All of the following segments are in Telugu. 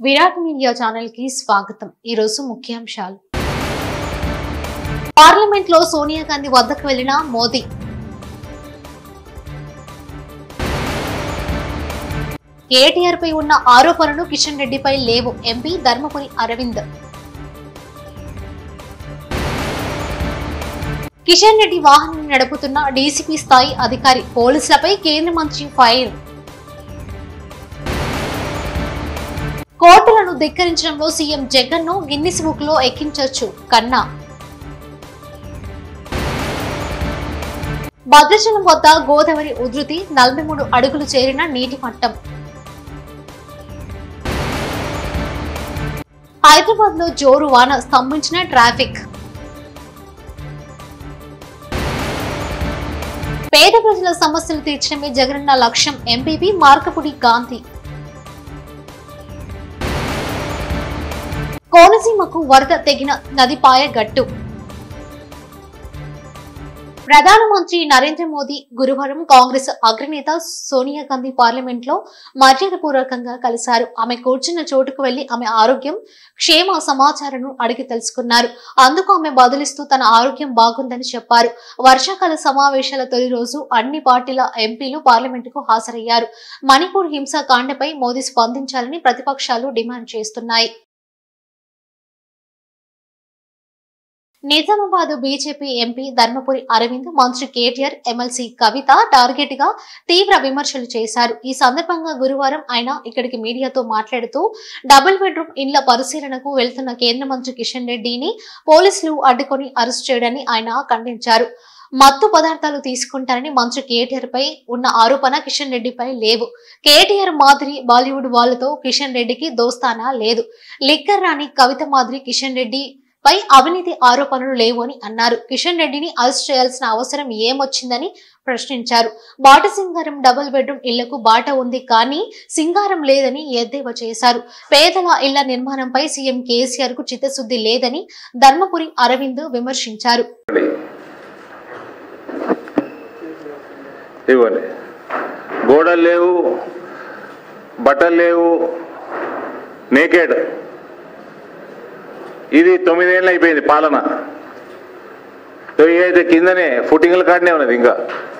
విరాట్ మీడియా ఛానల్ కి స్వాగతం ఈ రోజు ముఖ్యాంశాలు పార్లమెంట్ లో సోనియా గాంధీ వద్దకు వెళ్లిన మోదీ కేటీఆర్ పై ఉన్న ఆరోపణలు కిషన్ రెడ్డిపై లేవు ఎంపీ ధర్మపురి అరవింద్ కిషన్ రెడ్డి వాహనం నడుపుతున్న డీసీపీ స్థాయి అధికారి పోలీసులపై కేంద్ర మంత్రి ఫైర్ కోర్టులను ధిక్కరించడంలో సీఎం జగన్ ను గిన్నిస్ బుక్ లో ఎక్కించొచ్చు కన్నా భద్రాచలం వద్ద గోదావరి ఉధృతి నలభై మూడు అడుగులు చేరిన నీటి మట్టం హైదరాబాద్ లో జోరు వాన స్తంభించిన ట్రాఫిక్ పేద ప్రజల సమస్యలు తీర్చడమే జగనన్న లక్ష్యం ఎంపీపీ మార్కపుడి గాంధీ కోనసీమకు వరద తెగిన నదిపాయ గట్టు ప్రధానమంత్రి నరేంద్ర మోదీ గురువారం కాంగ్రెస్ అగ్రనేత సోనియా గాంధీ పార్లమెంట్ లో మర్యాదపూర్వకంగా కలిశారు ఆమె కూర్చున్న చోటుకు వెళ్లి ఆమె ఆరోగ్యం క్షేమ సమాచారం అడిగి తెలుసుకున్నారు అందుకు ఆమె బదులిస్తూ తన ఆరోగ్యం బాగుందని చెప్పారు వర్షాకాల సమావేశాల తొలి రోజు అన్ని పార్టీల ఎంపీలు పార్లమెంటుకు హాజరయ్యారు మణిపూర్ హింసాకాండపై మోదీ స్పందించాలని ప్రతిపక్షాలు డిమాండ్ చేస్తున్నాయి నిజామాబాద్ బీజేపీ ఎంపీ ధర్మపురి అరవింద్ మంత్రి కేటీఆర్ ఎమ్మెల్సీ కవిత టార్గెట్ గా తీవ్ర విమర్శలు చేశారు ఈ సందర్భంగా గురువారం ఆయన ఇక్కడికి మీడియాతో మాట్లాడుతూ డబుల్ బెడ్రూమ్ ఇండ్ల పరిశీలనకు వెళ్తున్న కేంద్ర మంత్రి కిషన్ రెడ్డిని పోలీసులు అడ్డుకొని అరెస్ట్ చేయడాన్ని ఆయన ఖండించారు మత్తు పదార్థాలు తీసుకుంటారని మంత్రి కేటీఆర్ పై ఉన్న ఆరోపణ కిషన్ రెడ్డిపై లేవు కేటీఆర్ మాదిరి బాలీవుడ్ వాళ్ళతో కిషన్ రెడ్డికి దోస్తానా లేదు లిక్కర్ రాణి కవిత మాదిరి కిషన్ రెడ్డి పై అవినీతి ఆరోపణలు లేవు అని అన్నారు కిషన్ రెడ్డిని అరెస్ట్ చేయాల్సిన అవసరం ఏమొచ్చిందని ప్రశ్నించారు బాట సింగారం డబుల్ బెడ్రూమ్ ఇళ్లకు బాట ఉంది కానీ సింగారం లేదని ఎద్దేవా చేశారు పేదల ఇళ్ల నిర్మాణంపై సీఎం కేసీఆర్ కు చిత్తశుద్ధి లేదని ధర్మపురి అరవింద్ విమర్శించారు ఇవ్వండి గోడలు లేవు బట్టలు లేవు నేకెడ్ ఇది తొమ్మిదేళ్ళు అయిపోయింది పాలన అయితే కిందనే ఫుటింగ్ల కాడనే ఉన్నది ఇంకా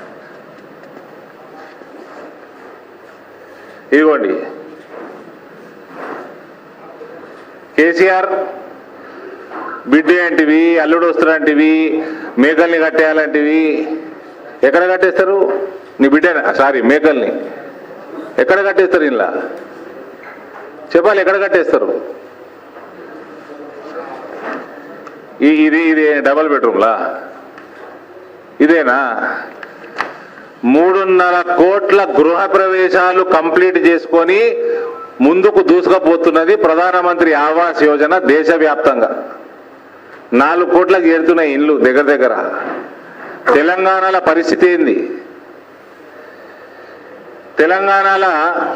ఇదిగోండి కేసీఆర్ బిడ్డ అంటివి అల్లుడు వస్తున్నటివి మేకల్ని కట్టేయాలంటివి ఎక్కడ కట్టేస్తారు నీ బిడ్డనా సారీ మేకల్ని ఎక్కడ కట్టేస్తారు ఇలా చెప్పాలి ఎక్కడ కట్టేస్తారు ఈ ఇది ఇది డబల్ బెడ్రూమ్లా ఇదేనా మూడున్నర కోట్ల గృహ ప్రవేశాలు కంప్లీట్ చేసుకొని ముందుకు దూసుకుపోతున్నది ప్రధానమంత్రి ఆవాస్ యోజన దేశవ్యాప్తంగా నాలుగు కోట్లకు చేరుతున్నాయి ఇండ్లు దగ్గర దగ్గర తెలంగాణలో పరిస్థితి ఏంది తెలంగాణలో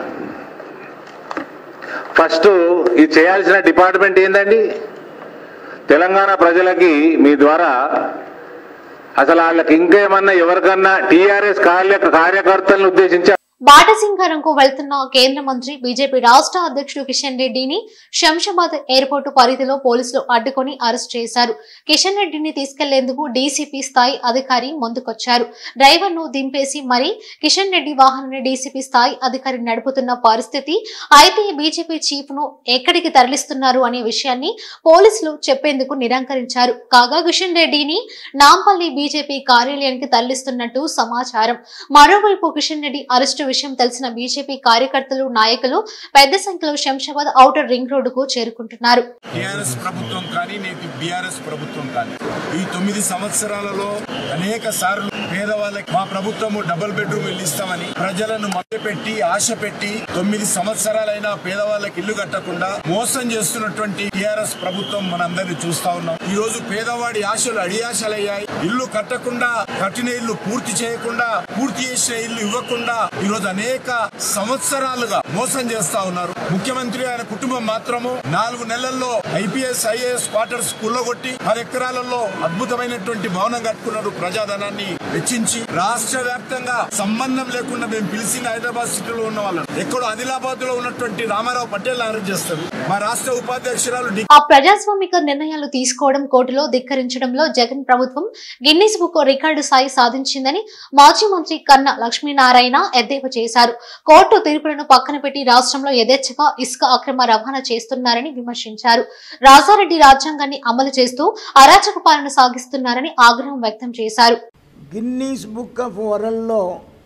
ఫస్ట్ ఇది చేయాల్సిన డిపార్ట్మెంట్ ఏందండి తెలంగాణ ప్రజలకి మీ ద్వారా అసలు వాళ్ళకి ఇంకేమన్నా ఎవరికన్నా టీఆర్ఎస్ కార్య కార్యకర్తలను ఉద్దేశించి బాటసింగారంకు వెళ్తున్న కేంద్ర మంత్రి బీజేపీ రాష్ట్ర అధ్యక్షుడు కిషన్ రెడ్డిని శంషాబాద్ ఎయిర్పోర్టు పరిధిలో పోలీసులు అడ్డుకొని అరెస్ట్ చేశారు కిషన్ రెడ్డిని తీసుకెళ్లేందుకు డీసీపీ స్థాయి అధికారి ముందుకొచ్చారు డ్రైవర్ ను దింపేసి మరి కిషన్ రెడ్డి వాహనాన్ని డీసీపీ స్థాయి అధికారి నడుపుతున్న పరిస్థితి అయితే బీజేపీ చీఫ్ ను ఎక్కడికి తరలిస్తున్నారు అనే విషయాన్ని పోలీసులు చెప్పేందుకు నిరాకరించారు కాగా కిషన్ రెడ్డిని నాంపల్లి బీజేపీ కార్యాలయానికి తరలిస్తున్నట్టు సమాచారం మరోవైపు కిషన్ రెడ్డి అరెస్టు విషయం తెలిసిన బీజేపీ కార్యకర్తలు నాయకులు పెద్ద సంఖ్యలో శంషాబాద్ ఔటర్ రింగ్ రోడ్డుకు చేరుకుంటున్నారు టిఆర్ఎస్ ప్రభుత్వం కానీ నేటి బీఆర్ఎస్ ప్రభుత్వం కానీ ఈ తొమ్మిది సంవత్సరాలలో అనేక సార్లు పేదవాళ్ళకి మా ప్రభుత్వము డబుల్ బెడ్రూమ్ ఇల్లు ఇస్తామని ప్రజలను మభ్యపెట్టి ఆశ పెట్టి తొమ్మిది సంవత్సరాలైనా పేదవాళ్ళకి ఇల్లు కట్టకుండా మోసం చేస్తున్నటువంటి టిఆర్ఎస్ ప్రభుత్వం మనందరినీ చూస్తా ఉన్నాం ఈ రోజు పేదవాడి ఆశలు అడియాశలయ్యాయి ఇల్లు కట్టకుండా కట్టిన ఇల్లు పూర్తి చేయకుండా పూర్తి చేసిన ఇల్లు ఇవ్వకుండా ఈ రోజు ఈరోజు అనేక సంవత్సరాలుగా మోసం చేస్తా ఉన్నారు ముఖ్యమంత్రి ఆయన కుటుంబం మాత్రము నాలుగు నెలల్లో ఐపీఎస్ ఐఏఎస్ క్వార్టర్స్ కుల్లగొట్టి పది ఎకరాలలో అద్భుతమైనటువంటి భవనం కట్టుకున్నారు ప్రజాధనాన్ని వెచ్చించి రాష్ట్ర వ్యాప్తంగా సంబంధం లేకుండా మేము పిలిచిన హైదరాబాద్ సిటీలో ఉన్న వాళ్ళని ఎక్కడో ఆదిలాబాద్ లో ఉన్నటువంటి రామారావు పటేల్ అరెస్ట్ చేస్తారు మా రాష్ట్ర ఉపాధ్యక్షురాలు డి ఆ ప్రజాస్వామిక నిర్ణయాలు తీసుకోవడం కోర్టులో ధిక్కరించడంలో జగన్ ప్రభుత్వం గిన్నీస్ బుక్ రికార్డు స్థాయి సాధించిందని మాజీ మంత్రి కన్నా లక్ష్మీనారాయణ ఎద్దేవా చేశారు కోర్టు తీర్పులను పక్కన పెట్టి రాష్ట్రంలో యథేచ్ఛగా ఇసుక అక్రమ రవాణా చేస్తున్నారని విమర్శించారు రాజారెడ్డి రాజ్యాంగాన్ని అమలు చేస్తూ అరాచక పాలన సాగిస్తున్నారని ఆగ్రహం వ్యక్తం చేశారు గిన్నీస్ బుక్ ఆఫ్ వరల్డ్లో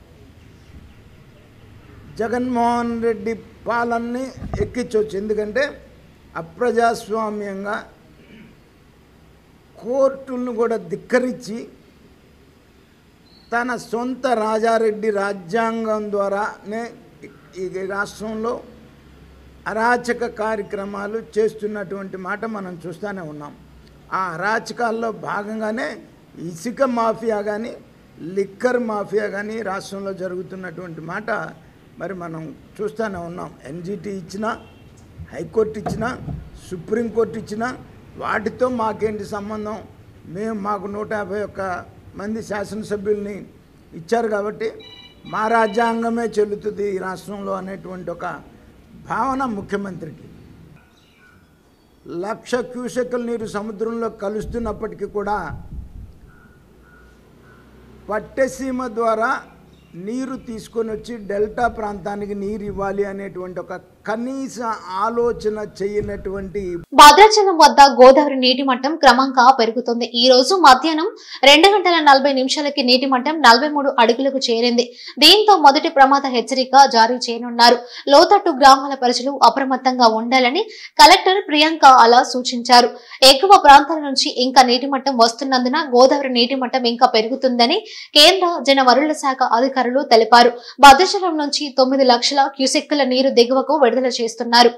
జగన్మోహన్ రెడ్డి పాలనని ఎక్కించవచ్చు ఎందుకంటే అప్రజాస్వామ్యంగా కోర్టులను కూడా ధిక్కరించి తన సొంత రాజారెడ్డి రాజ్యాంగం ద్వారానే ఈ రాష్ట్రంలో అరాచక కార్యక్రమాలు చేస్తున్నటువంటి మాట మనం చూస్తూనే ఉన్నాం ఆ అరాచకాల్లో భాగంగానే ఇసుక మాఫియా కానీ లిక్కర్ మాఫియా కానీ రాష్ట్రంలో జరుగుతున్నటువంటి మాట మరి మనం చూస్తూనే ఉన్నాం ఎన్జిటి ఇచ్చినా హైకోర్టు ఇచ్చినా సుప్రీంకోర్టు ఇచ్చినా వాటితో మాకేంటి సంబంధం మేము మాకు నూట యాభై ఒక్క మంది శాసనసభ్యుల్ని ఇచ్చారు కాబట్టి మా రాజ్యాంగమే చెల్లుతుంది ఈ రాష్ట్రంలో అనేటువంటి ఒక భావన ముఖ్యమంత్రికి లక్ష క్యూసెక్కుల నీరు సముద్రంలో కలుస్తున్నప్పటికీ కూడా పట్టెసీమ ద్వారా నీరు తీసుకొని వచ్చి డెల్టా ప్రాంతానికి నీరు ఇవ్వాలి అనేటువంటి ఒక కనీస ఆలోచన చేయనటువంటి భద్రాచలం వద్ద గోదావరి నీటి మట్టం క్రమంగా పెరుగుతుంది ఈ రోజు మధ్యాహ్నం రెండు గంటల నలభై నిమిషాలకి నీటి మట్టం నలభై మూడు అడుగులకు చేరింది దీంతో మొదటి ప్రమాద హెచ్చరిక జారీ చేయనున్నారు లోతట్టు గ్రామాల ప్రజలు అప్రమత్తంగా ఉండాలని కలెక్టర్ ప్రియాంక అలా సూచించారు ఎగువ ప్రాంతాల నుంచి ఇంకా నీటి మట్టం వస్తున్నందున గోదావరి నీటి మట్టం ఇంకా పెరుగుతుందని కేంద్ర జన వనరుల శాఖ అధికారులు తెలిపారు భద్రాచలం నుంచి తొమ్మిది లక్షల క్యూసెక్కుల నీరు దిగువకు విడుదల చేస్తున్నారు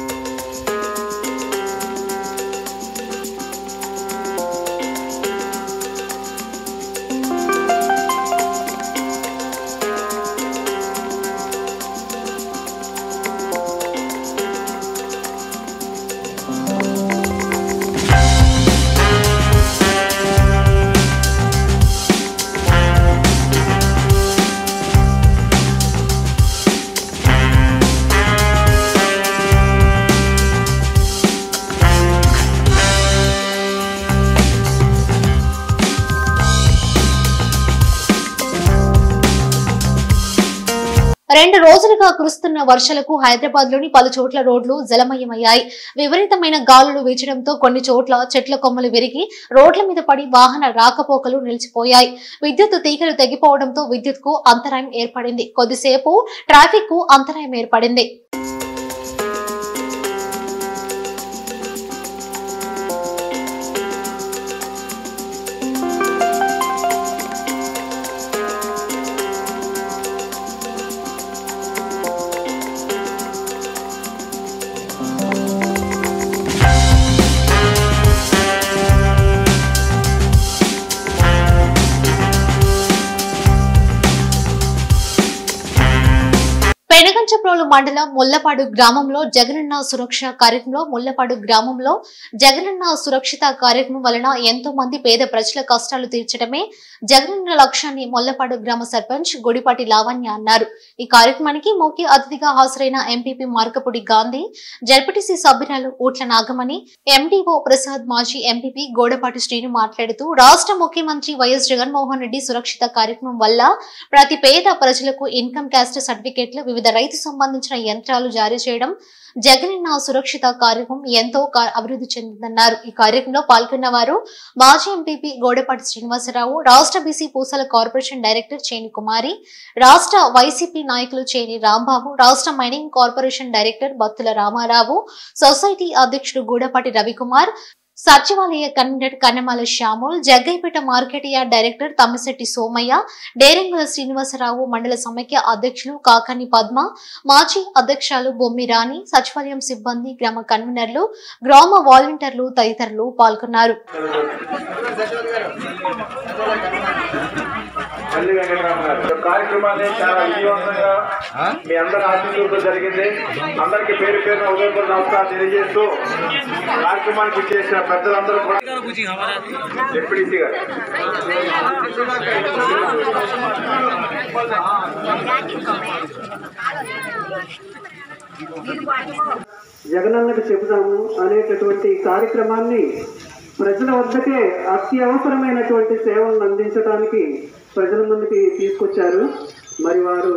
రెండు రోజులుగా కురుస్తున్న వర్షాలకు హైదరాబాద్ లోని పలు చోట్ల రోడ్లు జలమయమయ్యాయి విపరీతమైన గాలులు వీచడంతో కొన్ని చోట్ల చెట్ల కొమ్మలు విరిగి రోడ్ల మీద పడి వాహన రాకపోకలు నిలిచిపోయాయి విద్యుత్ తీగలు తెగిపోవడంతో విద్యుత్ కు అంతరాయం ఏర్పడింది కొద్దిసేపు ట్రాఫిక్ కు అంతరాయం ఏర్పడింది పెనగంచప్రోలు మండలం ముల్లపాడు గ్రామంలో జగనన్న సురక్ష కార్యక్రమంలో ముల్లపాడు గ్రామంలో జగనన్న సురక్షిత కార్యక్రమం వలన ఎంతో మంది పేద ప్రజల కష్టాలు తీర్చడమే జగనన్న లక్ష్యాన్ని ముల్లపాడు గ్రామ సర్పంచ్ గుడిపాటి లావణ్య అన్నారు ఈ కార్యక్రమానికి ముఖ్య అతిథిగా హాజరైన ఎంపీపీ మార్కపుడి గాంధీ జడ్పీటీసీ సభ్యురాలు ఊట్ల నాగమణి ఎండీఓ ప్రసాద్ మాజీ ఎంపీపీ గోడపాటి శ్రీను మాట్లాడుతూ రాష్ట్ర ముఖ్యమంత్రి వైఎస్ జగన్మోహన్ రెడ్డి సురక్షిత కార్యక్రమం వల్ల ప్రతి పేద ప్రజలకు ఇన్కమ్ క్యాస్ట్ సర్టిఫికేట్లు వివిధ రైతు సంబంధించిన యంత్రాలు జారీ చేయడం జగనన్న సురక్షిత కార్యక్రమం ఎంతో కా- అభివృద్ధి చెందిందన్నారు ఈ కార్యక్రమంలో పాల్గొన్న వారు మాజీ ఎంపీపీ గోడపాటి శ్రీనివాసరావు రాష్ట్ర బీసీ పూసల కార్పొరేషన్ డైరెక్టర్ చేని కుమారి రాష్ట్ర వైసీపీ నాయకులు చేని రాంబాబు రాష్ట్ర mining corporation director Battula Ramarao society అధ్యక్షుడు గూడపాటి రవికుమార్ సచివాలయ convener Kannamala Samuel Jaggaipeta market yard director Tammisetti Somaiah Derangula Srinivasarao మండల సమైక్య అధ్యక్షులు కాకాని పద్మ మాజీ అధ్యక్షులు బొమ్మి రాణి సచివాలయం సిబ్బంది గ్రామ కన్వీనర్లు గ్రామ వాలంటీర్లు తదితరులు పాల్గొన్నారు మల్లి వెంకటరామ గారు ఈ కార్యక్రమాన్ని చాలా విజయవంతంగా మీ అందరి ఆశీస్సులతో జరిగింది అందరికీ పేరు పేరున ఉదయపూర్ నమస్కారం తెలియజేస్తూ కార్యక్రమానికి చేసిన పెద్దలందరూ కూడా డిప్యూటీ గారు జగనన్నకు చెబుదాము అనేటటువంటి కార్యక్రమాన్ని ప్రజల వద్దకే అత్యవసరమైనటువంటి సేవలను అందించడానికి ప్రజల ముందుకి తీసుకొచ్చారు మరి వారు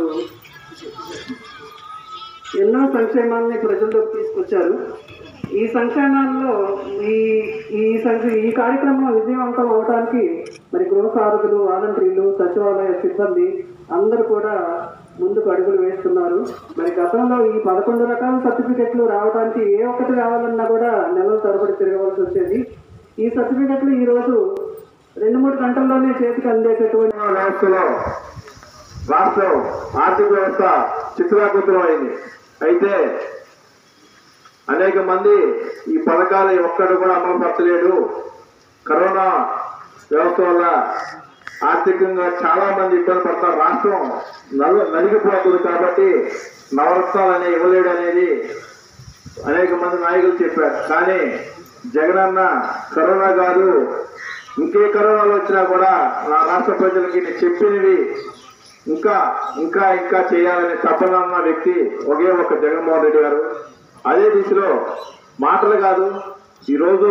ఎన్నో సంక్షేమాలని ప్రజల్లోకి తీసుకొచ్చారు ఈ సంక్షేమాల్లో ఈ ఈ సంక్ష ఈ కార్యక్రమం విజయవంతం అవడానికి మరి గృహ సారథులు వాలంటీర్లు సచివాలయ సిబ్బంది అందరూ కూడా ముందుకు అడుగులు వేస్తున్నారు మరి గతంలో ఈ పదకొండు రకాల సర్టిఫికెట్లు రావడానికి ఏ ఒక్కటి రావాలన్నా కూడా నెలల తరబడి తిరగవలసి వచ్చేది ఈ సర్టిఫికెట్లు ఈ రోజు రెండు మూడు గంటల్లోనే చేతికి అందేటటువంటి వ్యవస్థలో రాష్ట్రం ఆర్థిక వ్యవస్థ చిత్రాకృతం అయింది అయితే అనేక మంది ఈ పథకాలు ఒక్కడు కూడా అమలు పరచలేడు కరోనా వ్యవస్థ వల్ల ఆర్థికంగా చాలా మంది ఇబ్బంది పడతారు రాష్ట్రం నలు నలిగిపోతుంది కాబట్టి నవరత్నాలు అనేవి ఇవ్వలేడు అనేది అనేక మంది నాయకులు చెప్పారు కానీ జగనన్న కరోనా కాదు ఇంకే కరోనాలు వచ్చినా కూడా నా రాష్ట్ర ప్రజలకి నేను చెప్పినవి ఇంకా ఇంకా ఇంకా చేయాలని తపన ఉన్న వ్యక్తి ఒకే ఒక జగన్మోహన్ రెడ్డి గారు అదే దిశలో మాటలు కాదు ఈరోజు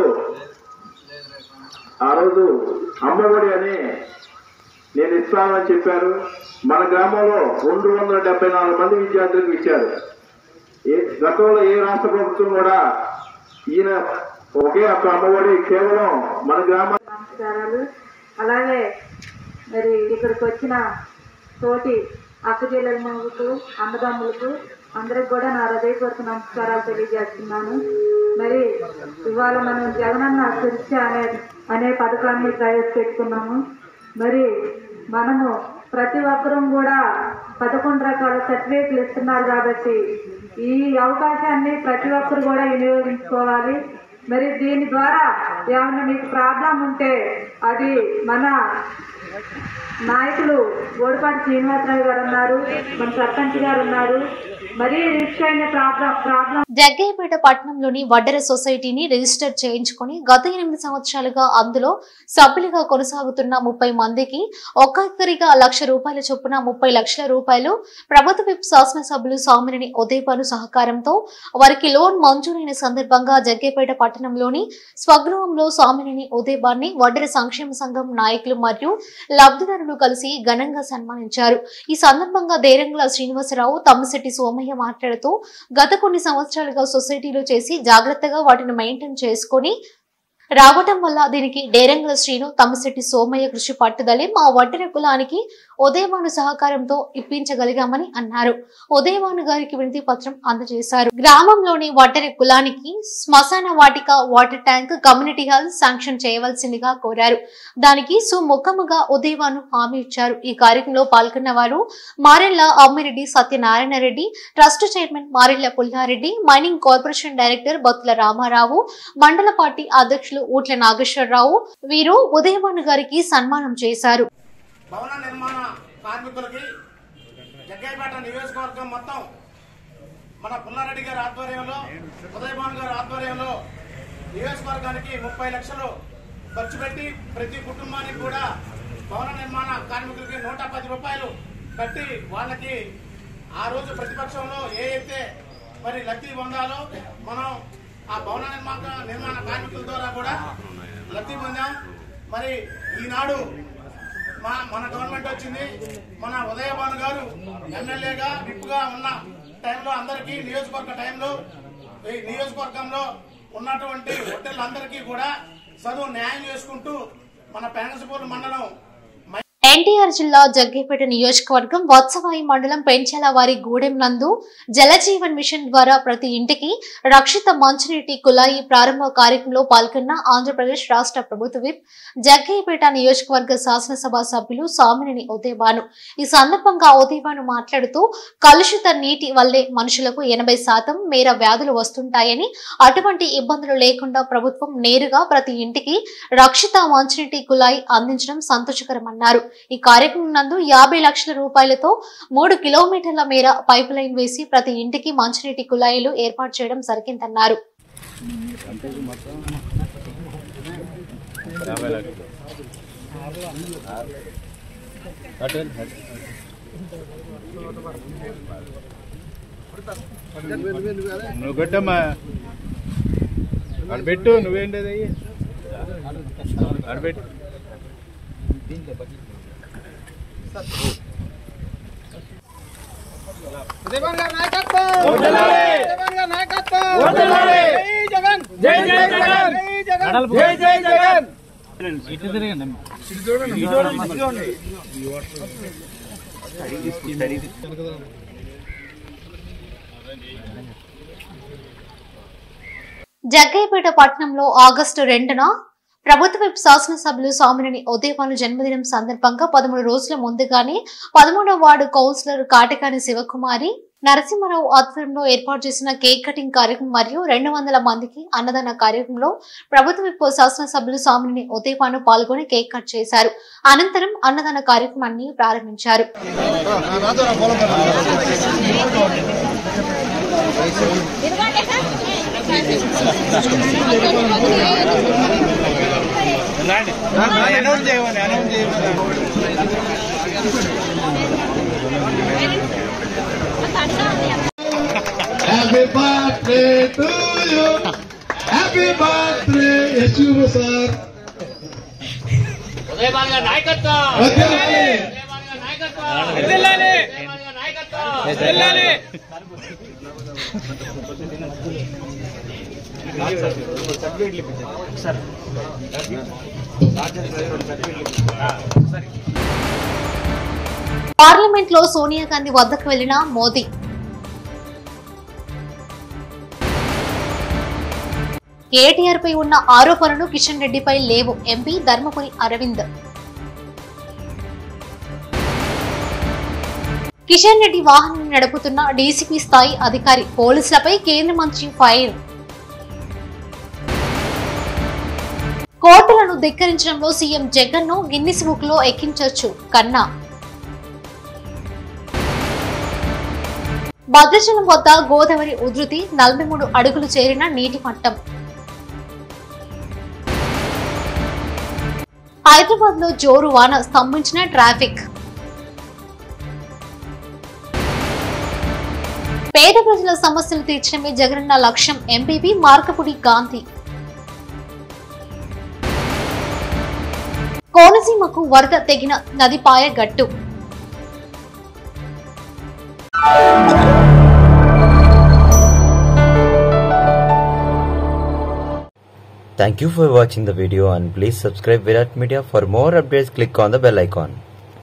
ఆ రోజు అమ్మఒడి అని నేను ఇస్తానని చెప్పారు మన గ్రామంలో రెండు వందల డెబ్బై నాలుగు మంది విద్యార్థులకు ఇచ్చారు ఏ గతంలో ఏ రాష్ట్ర ప్రభుత్వం కూడా ఈయన ఒకే ఒక్క అమ్మఒడి కేవలం మన గ్రామ నమస్కారాలు అలాగే మరి ఇక్కడికి వచ్చిన తోటి అక్క చెల్లెలకు అన్నదమ్ములకు అందరికి కూడా నా హృదయపూర్వక నమస్కారాలు తెలియజేస్తున్నాను మరి ఇవాళ మనం జగనన్న శిక్ష అనే అనే పథకాన్ని ప్రవేశపెట్టుకున్నాము మరి మనము ప్రతి ఒక్కరూ కూడా పదకొండు రకాల సర్టిఫికేట్లు ఇస్తున్నారు కాబట్టి ఈ అవకాశాన్ని ప్రతి ఒక్కరు కూడా వినియోగించుకోవాలి మరి దీని ద్వారా ఏమైనా మీకు ప్రాబ్లం ఉంటే అది మన నాయకులు ఓడిపాటి శ్రీనివాసరావు గారు ఉన్నారు మన సర్పంచ్ గారు ఉన్నారు మరీ రిస్క్ అయిన ప్రాబ్లం ప్రాబ్లం జగ్గయ్యపేట పట్టణంలోని వడ్డెర సొసైటీని రిజిస్టర్ చేయించుకుని గత ఎనిమిది సంవత్సరాలుగా అందులో సభ్యులుగా కొనసాగుతున్న ముప్పై మందికి ఒక్కొక్కరిగా లక్ష రూపాయల చొప్పున ముప్పై లక్షల రూపాయలు ప్రభుత్వ విప్ శాసనసభ్యులు సామినేని ఉదయపాను సహకారంతో వారికి లోన్ మంజూరైన సందర్భంగా జగ్గయ్యపేట పట్టణంలోని స్వగృహంలో సామినేని ఉదయబాన్ని వడ్డెర సంక్షేమ సంఘం నాయకులు మరియు లబ్ధిదారులు కలిసి ఘనంగా సన్మానించారు ఈ సందర్భంగా దేరంగుల శ్రీనివాసరావు తమ్మిశెట్టి సోమయ్య మాట్లాడుతూ గత కొన్ని సంవత్సరాలుగా సొసైటీలో చేసి జాగ్రత్తగా వాటిని మెయింటైన్ చేసుకొని రావటం వల్ల దీనికి డేరంగుల శ్రీను తమ్మిశెట్టి సోమయ్య కృషి పట్టుదలే మా వడ్డెర కులానికి ఉదయవాను సహకారంతో ఇప్పించగలిగామని అన్నారు ఉదయవాను గారికి వినతి పత్రం అందజేశారు గ్రామంలోని వడ్డెర కులానికి శ్మశాన వాటిక water tank community hall sanction చేయవలసిందిగా కోరారు దానికి సుముఖముగా ఉదయవాను హామీ ఇచ్చారు ఈ కార్యక్రమంలో పాల్గొన్న వారు Marella Ammireddy Satyanarayana Reddy trust chairman Marella Pullareddy mining corporation director Bottula Ramarao మండల పార్టీ అధ్యక్షులు ఊట్ల నాగేశ్వరరావు వీరు ఉదయవాను గారికి సన్మానం చేశారు భవన నిర్మాణ కార్మికులకి జగ్గైపేట నియోజకవర్గం మొత్తం మన పుల్లారెడ్డి గారి ఆధ్వర్యంలో ఉదయభాన్ గారి ఆధ్వర్యంలో నియోజకవర్గానికి ముప్పై లక్షలు ఖర్చు పెట్టి ప్రతి కుటుంబానికి కూడా భవన నిర్మాణ కార్మికులకి నూట పది రూపాయలు కట్టి వాళ్ళకి ఆ రోజు ప్రతిపక్షంలో ఏ అయితే మరి లబ్ధి పొందాలో మనం ఆ భవన నిర్మాణ నిర్మాణ కార్మికుల ద్వారా కూడా లబ్ధి పొందాం మరి ఈనాడు మా మన గవర్నమెంట్ వచ్చింది మన ఉదయభాను గారు ఎమ్మెల్యేగా విప్గా ఉన్న టైంలో అందరికీ నియోజకవర్గ టైంలో ఈ నియోజకవర్గంలో ఉన్నటువంటి హోటళ్ళందరికీ కూడా చదువు న్యాయం చేసుకుంటూ మన పెనసపూర్ మండలం ఎన్టీఆర్ జిల్లా జగ్గేపేట నియోజకవర్గం వత్సవాయి మండలం పెంచాల వారి గూడెం నందు జలజీవన్ మిషన్ ద్వారా ప్రతి ఇంటికి రక్షిత మంచినీటి కుళాయి ప్రారంభ కార్యక్రమంలో పాల్గొన్న ఆంధ్రప్రదేశ్ రాష్ట్ర ప్రభుత్వ విప్ జగ్గయ్యపేట నియోజకవర్గ శాసనసభ సభ్యులు సామినేని ఉదయభాను ఈ సందర్భంగా ఉదయభాను మాట్లాడుతూ కలుషిత నీటి వల్లే మనుషులకు ఎనభై శాతం మేర వ్యాధులు వస్తుంటాయని అటువంటి ఇబ్బందులు లేకుండా ప్రభుత్వం నేరుగా ప్రతి ఇంటికి రక్షిత మంచినీటి కుళాయి అందించడం సంతోషకరమన్నారు ఈ కార్యక్రమం నందు యాభై లక్షల రూపాయలతో మూడు కిలోమీటర్ల మేర పైప్ లైన్ వేసి ప్రతి ఇంటికి మంచినీటి కుళాయిలు ఏర్పాటు చేయడం జరిగిందన్నారు నువ్వు కొట్టమ్మా అక్కడ పెట్టు నువ్వేంటది అక్కడ పెట్టు జగ్గయ్యపేట పట్టణంలో ఆగస్టు రెండున ప్రభుత్వ వైపు శాసనసభ్యులు స్వామినేని ఉదయభాను జన్మదినం సందర్భంగా పదమూడు రోజుల ముందుగానే పదమూడవ వార్డు కౌన్సిలర్ కాటికాని శివకుమారి నరసింహారావు ఆధ్వర్యంలో ఏర్పాటు చేసిన కేక్ కటింగ్ కార్యక్రమం మరియు రెండు వందల మందికి అన్నదాన కార్యక్రమంలో ప్రభుత్వ వైపు శాసనసభ్యులు స్వామినేని ఉదయభాను పాల్గొని కేక్ కట్ చేశారు అనంతరం అన్నదాన కార్యక్రమాన్ని ప్రారంభించారు Happy birthday to you. Happy birthday, Yeshuva sir. Parliament లో సోనియా గాంధీ వద్దకు వెళ్లిన మోదీ కేటీఆర్ పై ఉన్న ఆరోపణలు కిషన్ రెడ్డిపై లేవు ఎంపీ ధర్మపురి అరవింద్ కిషన్ రెడ్డి వాహనం నడుపుతున్న డీసీపీ స్థాయి అధికారి పోలీసులపై కేంద్ర మంత్రి ఫైర్ కోర్టులను ధిక్కరించడంలో సీఎం జగన్ ను గిన్నిస్ బుక్ లో ఎక్కించొచ్చు కన్నా భద్రాచలం వద్ద గోదావరి ఉధృతి నలభై మూడు అడుగులు చేరిన నీటి మట్టం హైదరాబాద్ లో జోరు వాన స్తంభించిన ట్రాఫిక్ పేద ప్రజల సమస్యలు తీర్చడమే జగనన్న లక్ష్యం ఎంపీపీ మార్కపుడి గాంధీ కోనసీమకు వరద తెగిన నదిపాయ గట్టు Thank you for watching the video and please subscribe Virat Media for more updates click on the bell icon.